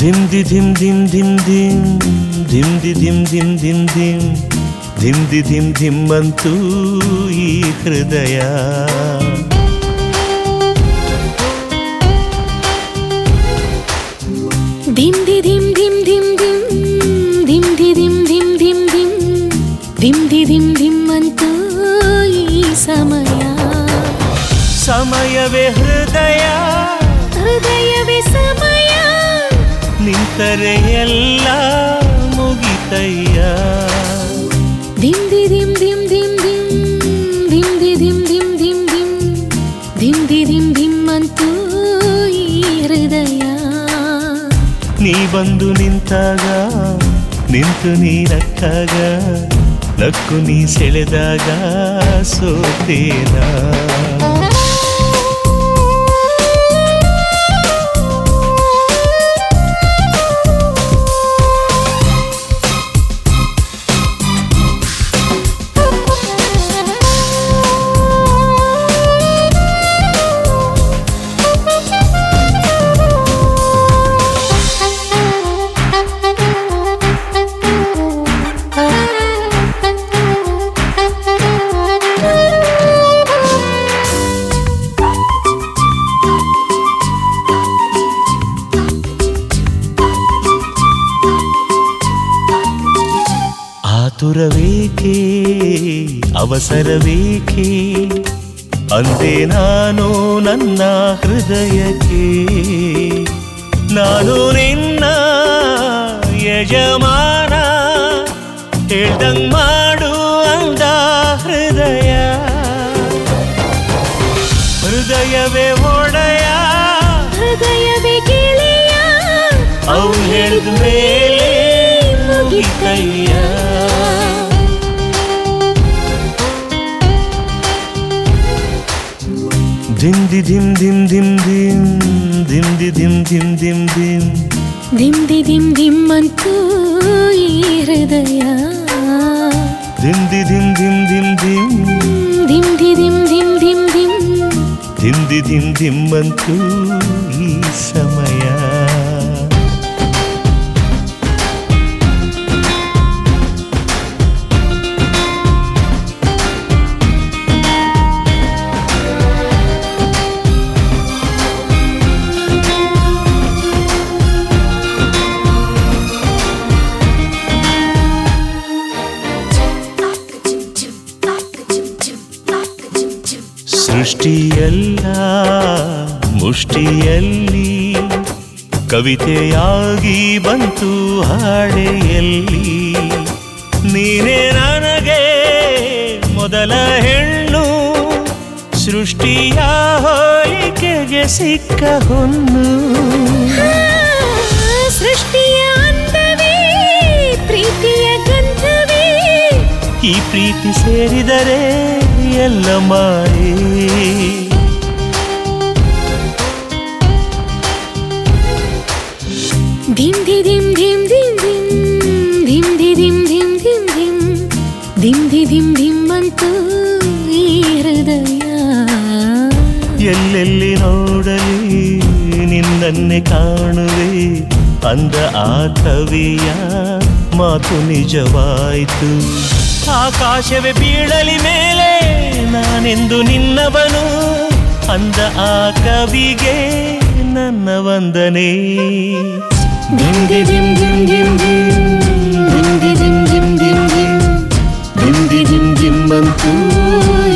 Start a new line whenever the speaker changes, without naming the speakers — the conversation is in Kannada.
ಧಿಮ್ದಿ ಧಿಮ್ ಧಿಮ್ ಧಿಮ್ ಧಿಮ್ ಧಿಮ್ದಿ ಧಿಮ್ ಧಿಮ್ ಧಿಮ್ ಧಿಮ್ ಧಿಮ್ದಿ ಧಿಮ್ ಧಿಮ್ ಅಂತೂ ಈ ಹೃದಯ
ಧಿಮ್ ದಿ ಧಿಮ್ ಧಿಮ್ ಧಿಮ್ ಧಿಮ್ ಧಿಮ್ ದಿ ಧಿಮ್ ಧಿಮ್ ಧಿಮ್ ಧಿಮ್ ಧಿಮ್ ದಿ ಧಿಮ್ ಧಿಮ್ ಅಂತೂ ಈ ಸಮಯ
ಸಮಯವೇ ಹೃದಯ
ಹೃದಯವೇ ಸಮಯ
ನಿಂತರೆ ಎಲ್ಲ ಮುಗಿತಯ್ಯ
ಧಿಮ್ ದಿ ಧಿಮ್ ಧಿಮ್ ಧಿಮ್ ಧಿಮ್ ಧಿಮ್ ದಿ ಧಿಮ್ ಧಿಮ್ ಧಿಮ್ ಧಿಮ್ ಧಿಮ್ ದಿ ಧಿಮ್ ಧಿಮ್ ಅಂತೂ ಈ ಹೃದಯ
ನೀ ಬಂದು ನಿಂತಾಗ ನಿಂತು ನೀ ನಕ್ಕಾಗ ನಕ್ಕು ನೀ ಸೆಳೆದಾಗ ಸೋತೇನಾ ಆತುರವೇಕೆ ಅವಸರವೇಕೆ ಅಂದೆ ನಾನು ನನ್ನ ಹೃದಯಕ್ಕೆ ನಾನು ನಿನ್ನ ಯಜಮಾನ ಹೇಳ್ದಂಗ್ ಮಾಡು ಅಂದ ಹೃದಯ ಹೃದಯವೇ ಒಡೆಯ
ಹೃದಯವೇ ಗೆಳೆಯ
ಅವ್ನು ಹೇಳಿದ ಮೇಲೆ ಮುಗಿತಯ್ಯ ಧಿಮ್ದಿ ಧಿಮ್ ಧಿಮ್ ಧಿಮ್ ಧಿಮ್ ಧಿಮ್ದಿ ಧಿಮ್ ಧಿಮ್ ಧಿಮ್ ಧಿಮ್
ಧಿಮ್ ದಿ ಧಿಮ್ ಧಿಮ್ ಅಂತೂ ಈ ಹೃದಯ
ಧಿಮ್ದಿ ಧಿಮ್ ಧಿಮ್ ಧಿಮ್ ಧಿಮ್
ಧಿಮ್ ದಿ ಧಿಮ್ ಧಿಮ್ ಧಿಮ್ ಧಿಮ್
ಧಿಮ್ದಿ ಧಿಮ್ ಧಿಮ್ ಅಂತೂ ಈ ಸಮಯ ಸೃಷ್ಟಿಯಲ್ಲ ಮುಷ್ಟಿಯಲ್ಲಿ ಕವಿತೆಯಾಗಿ ಬಂತು ಹಾಡೆಯಲ್ಲಿ ನೀನೇ ನನಗೆ ಮೊದಲ ಹೆಣ್ಣು ಸೃಷ್ಟಿಯ ಹೋಲಿಕೆಗೆ ಸಿಕ್ಕ ಹೊನ್ನು
ಸೃಷ್ಟಿಯ ಅಂದವೇ ಪ್ರೀತಿಯ ಗಂಧವೇ
ಈ ಪ್ರೀತಿ ಸೇರಿದರೆ ಎಲ್ಲ ಮಾಯೇ
ಧಿಮ್ ದಿ ಧಿಮ್ ಧಿಮ್ ಧಿಮ್ ಧಿಮ್ ಧಿಮ್ ದಿ ಧಿಮ್ ಧಿಮ್ ಧಿಮ್ ಧಿಮ್ ಧಿಮ್ ದಿ ಧಿಮ್ ಧಿಮ್ ಅಂತೂ ಈ ಹೃದಯ
ಎಲ್ಲೆಲ್ಲಿ ನೋಡಲಿ ನಿನ್ನನ್ನೇ ಕಾಣುವೆ ಅಂದ ಆ ಕವಿಯ ಮಾತು ನಿಜವಾಯಿತು ಆಕಾಶವೇ ಬೀಳಲಿ ಮೇಲೆ ನಾನೆಂದು ನಿನ್ನವನು ಅಂದ ಆ ಕವಿಗೆ ನನ್ನ ವಂದನೆ ಧಿಮ್ ದಿ ಧಿಮ್ ಧಿಮ್ ಧಿಮ್ ಧಿಮ್ ಧಿಮ್ ದಿ ಧಿಮ್ ಧಿಮ್ ಧಿಮ್ ಧಿಮ್ ಧಿಮ್ ದಿ ಧಿಮ್ ಧಿಮ್ ಅಂತೂ